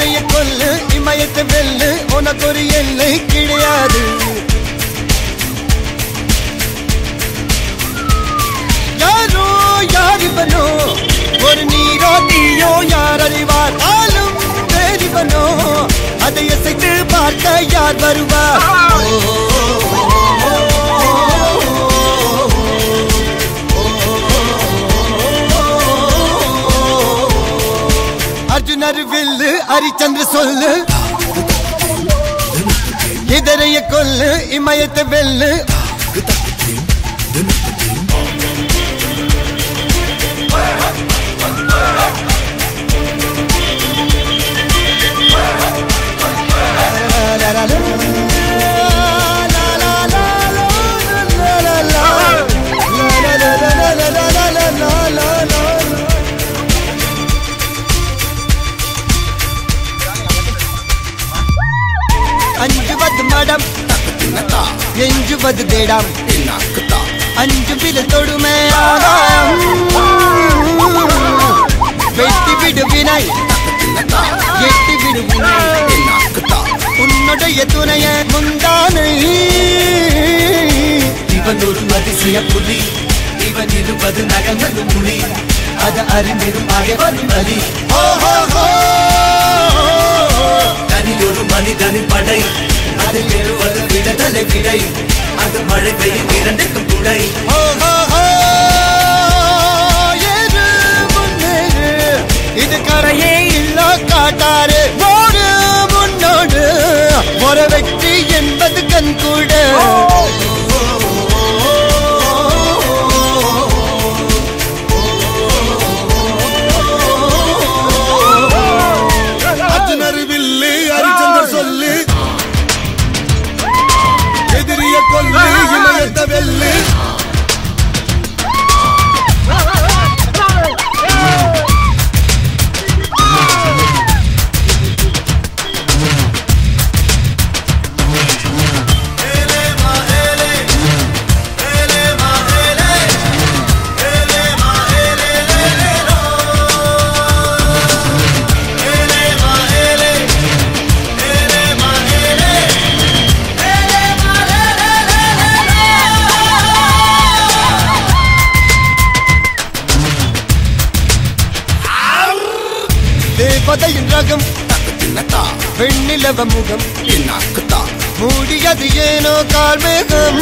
எதிரைய கொல்லு இமயத்தை வெல்லு உனக்கு ஒரு எல்லை கிடையாது யாரோ யாரிவனோ ஒரு நீரோ நீயோ யார் அறிவார் ஆளும் வேறிவனோ அதை அசைத்து பார்க்க யார் வருவார் அர்ஜுனர் வில்லு ஹரிச்சந்திர சொல்லு இதரைய கொல்லு இமயத்தை வெல்லு அஞ்சுவது மடம் எஞ்சுவது தேடம் அஞ்சு வித தொடுமை ஆகாயம் வெட்டி விடு வினை எட்டி விடு வினை உன்னுடைய துணைய முந்தானை இவன் ஒரு அதிசய புலி இவன் இருபது நகங்களும் புலி அது அறிந்திடும் அயவரும் வலி ஓ ஹோ ஹோ தனி ஒரு மனிதனின் படை அது பெறுவது விடுதலை விடை அது மழை பெய்யும் இரண்டுக்கும் துணை ஓ ஹோ ஹோ ஏறு முன்னேறு இது கரையே இல்ல காட்டாரு ஓடு முன்னோடு ஒரு வெற்றி என்பது கண் கூட அர்ஜுனர் வில்லு ஹரிச்சந்திர சொல்லு எதிரிய கொல்லு இமயத்த வெல்லு தேவதையின் ரகம் வெண்ணிலவ முகம் மூடியது ஏனோ கார்மேகம்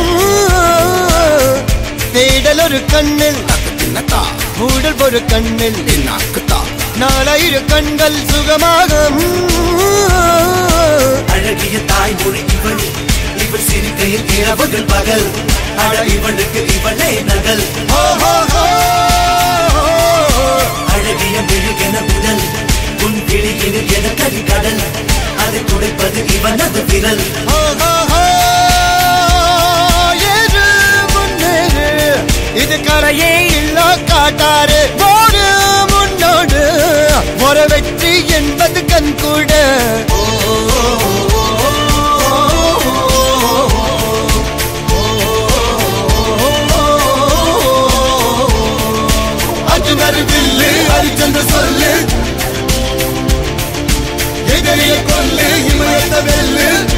தேடல் ஒரு கண்ணில் மூடல் ஒரு கண்ணில் நாலாயிர கண்கள் சுகமாக அழகிய தாய்மொழி இவள் இவள் சிரிக்கையில் இரவுகள் பகல் அட இவளுக்கு இவளே நகல் அழகிய மெழுகென உடல் உன் கிளியில் என கரிகடல் அதை துடைப்பது இவனது விரல் ஏறு முன்னேறு இது கரையே இல்ல காட்டாரு ஓடு முன்னோடு ஒரு வெற்றி என்பது கண் கூட அர்ஜுனர் வில்லு ஹரிச்சந்திர சொல்லு எதிரிய கொல்லு இமயத்த வெல்லு